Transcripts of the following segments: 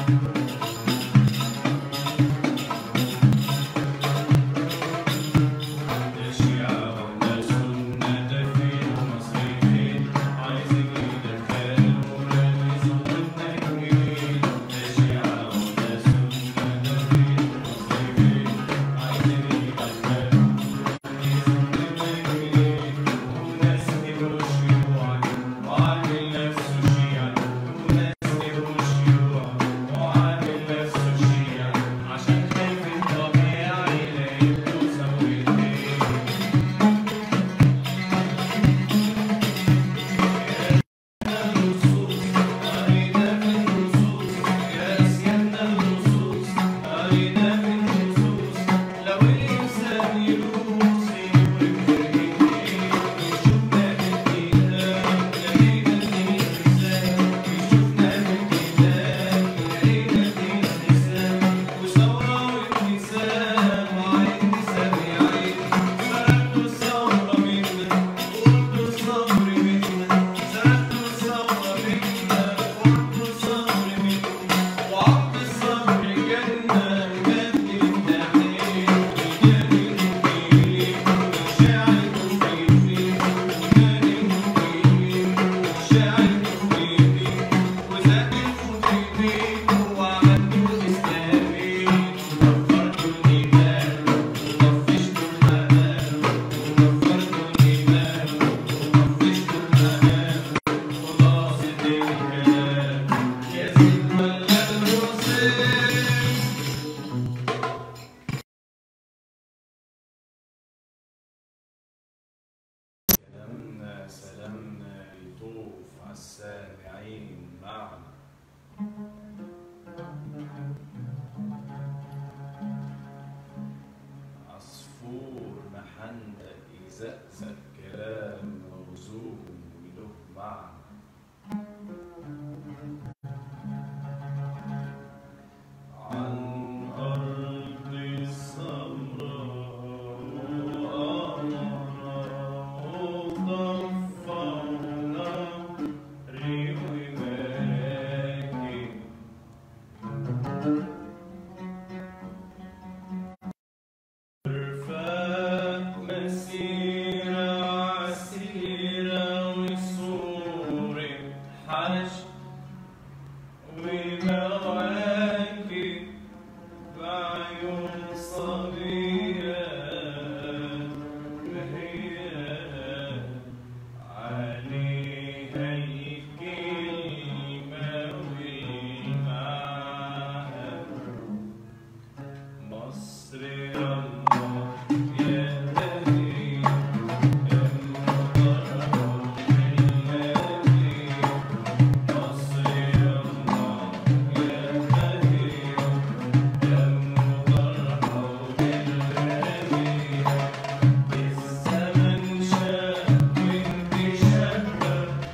يزقزق كلام موزون وله معنى عن أرض السمراء وقمرة وضفرنا ريح مراكب رفاق مسيرة عسيرة وصورة حج ومواكب بعيون صبية وهي عليها الكلمة والمعنى مصر الله يا هدي يا مبارك الهادي مصر الله يا هدي يا مبارك الهادي الزمن شاب وانت شابة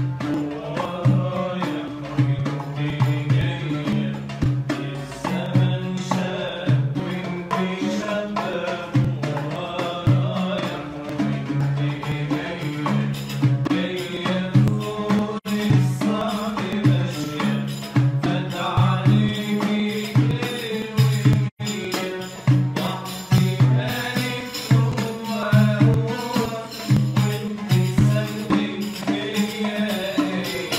ورايا وانت جاية الزمن شاب وانت شابة ورايا وانت جاية جاية فوق الصعب ماشية فات عليكي ليل ويمية وحدي مالك هو هو وانت سندك فيا ايه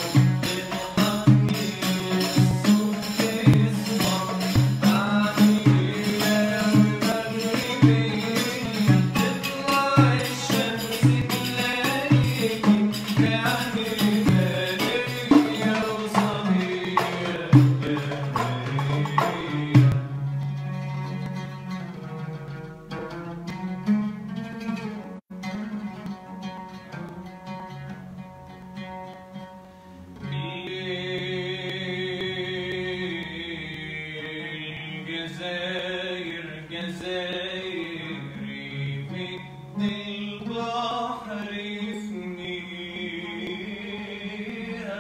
الجزائر جزائري مد البحر يفنيها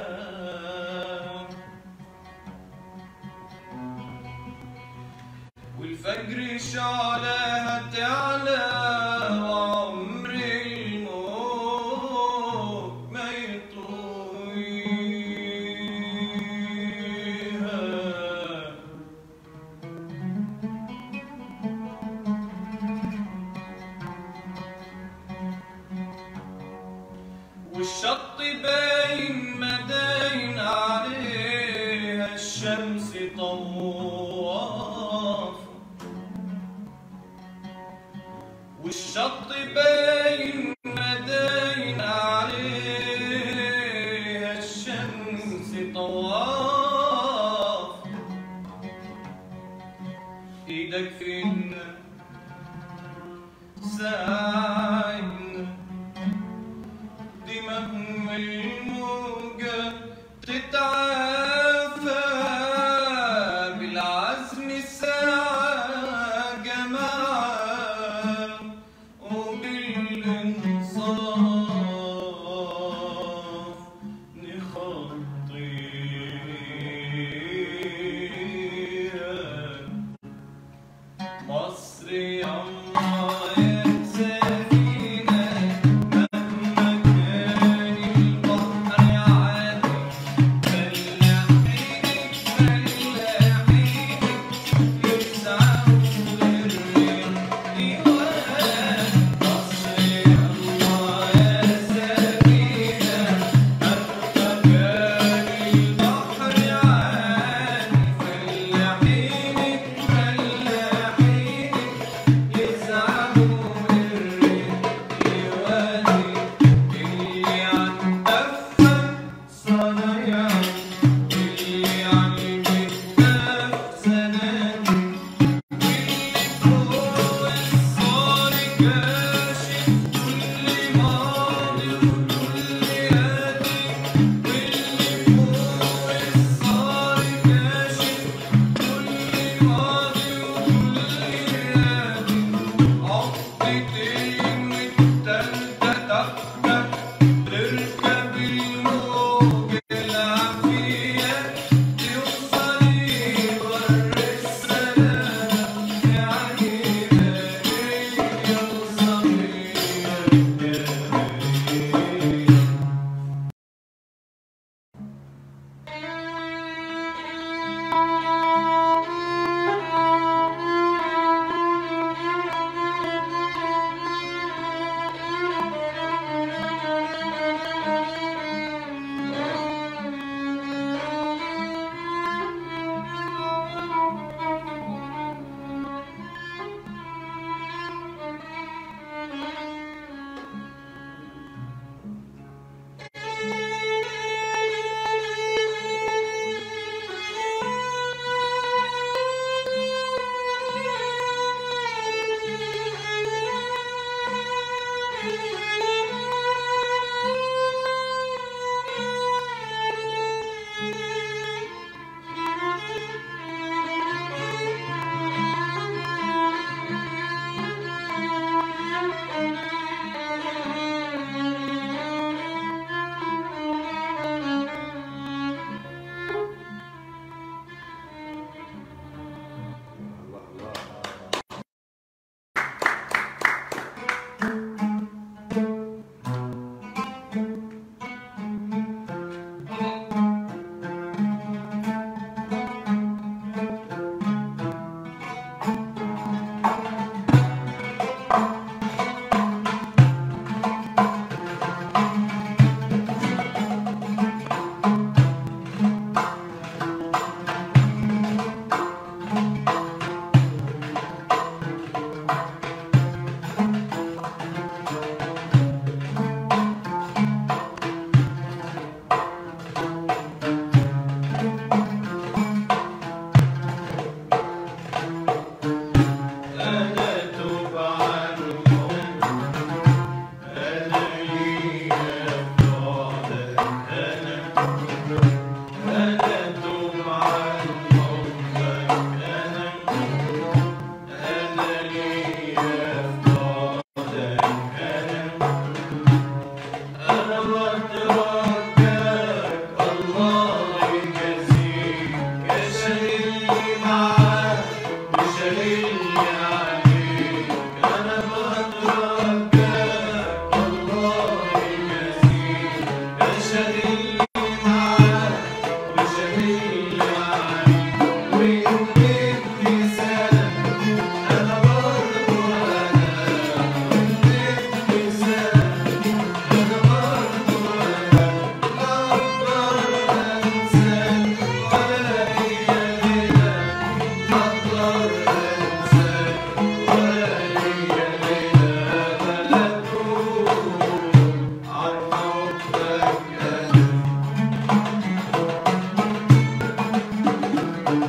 والفجر شعلها تعلى وعمر الموت ما يطويها الشمس طواف والشط باين مداين عليها الشمس طواف ايدك فينا ساعدنا دماغ الموجة تتعافى بالعزم الساعة جماعة وبالإنصاف نخطيها مصر يما يا سفينة مهما كان البحر عاتي فلاحينك فلاحينك يسعوا للريح إيوان مصر يما يا سفينة مهما كان البحر عاتي فلاحينك فلاحينك يسعوا للريح يوادي اللي عالدفة صنايع اللي عالمكتاف سنادي واللي فوق الصار كاشف كل ماضي وكل آتي واللي فوق الصار كاشف كل ماضي وكل آتي عقدتين والتالتة تحتك تركب الموج العافية توصلي بر السلام يعني يا صغير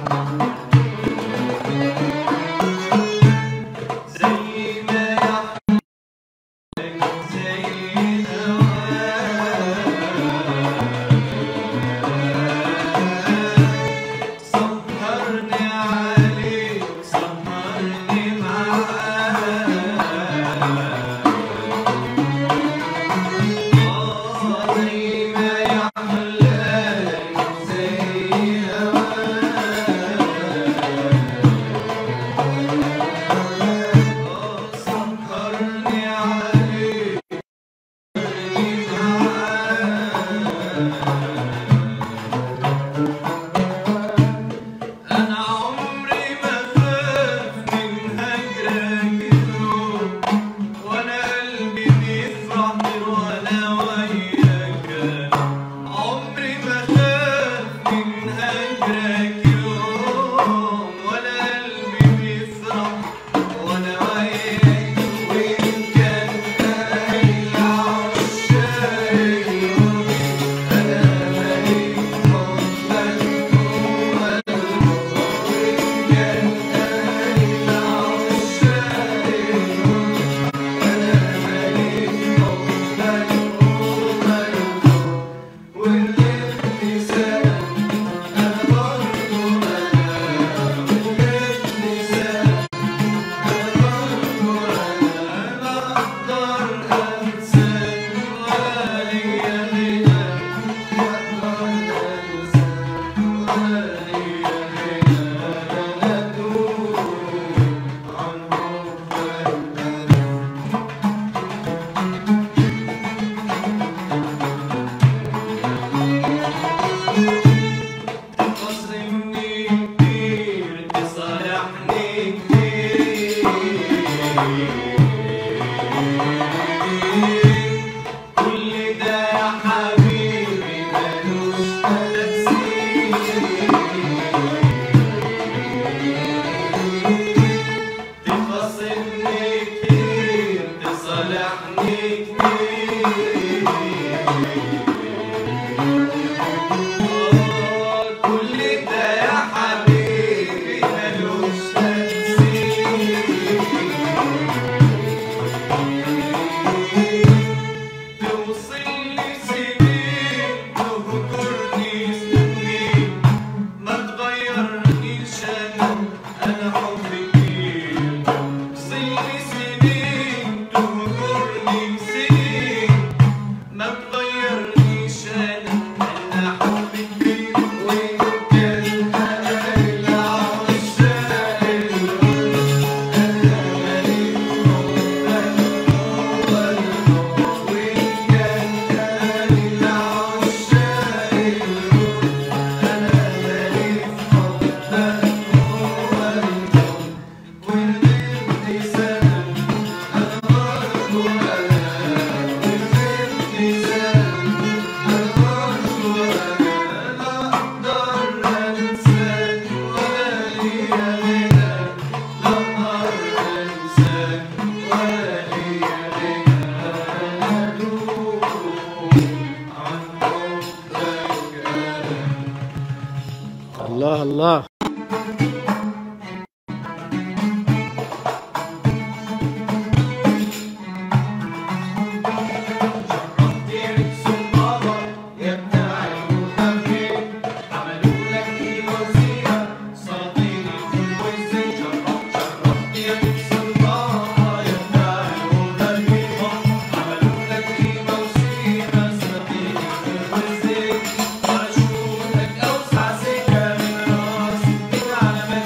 زي ما يحلم زي هواك سهرني عليك سهرني معاك زي ما يحلم زي هواك سهرني عليك أنا عمري ما خاف من هجرك اليوم وأنا قلبي بيفرح وأنا وياك عمري ما خاف من هجرك اليوم وأنا قلبي بيفرح وأنا وياك وإن كان أهل عشاق اليوم أنا مليك حبك جوا تصرمني كتير تصالحني كتير كل ده يا حبيبي ملوش تفسير تخاصمني كتير تصالحني كتير كل ده يا حبيبي ملوش تفسير توصلني سنين تهجرني سنين ما تغيرنيش انا انا حبي كتير توصلني سنين تهجرني سنين ما تغيرنيش انا انا حبي كتير وإن كان أهل عشاق الورد أنا مليك حبك جوا الحب وإن كان أهل عشاق الورد أنا مليك حبك جوا الحب والبنت سنة أنا برضو أنا والبنت سنة أنا برضو أنا لا أقدر أنساك ولا ليا غنى لا أقدر أنساك ولا ليا غنى أدوب عن حبك أنا الله الله أوسع سكة من راسي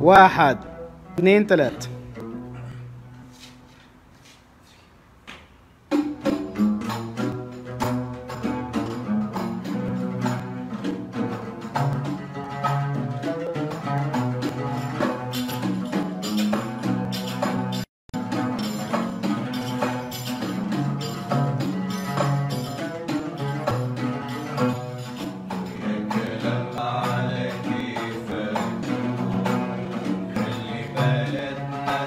واحد اثنين ثلاث يا كلام على كيفك خلي بلدنا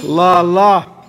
الله الله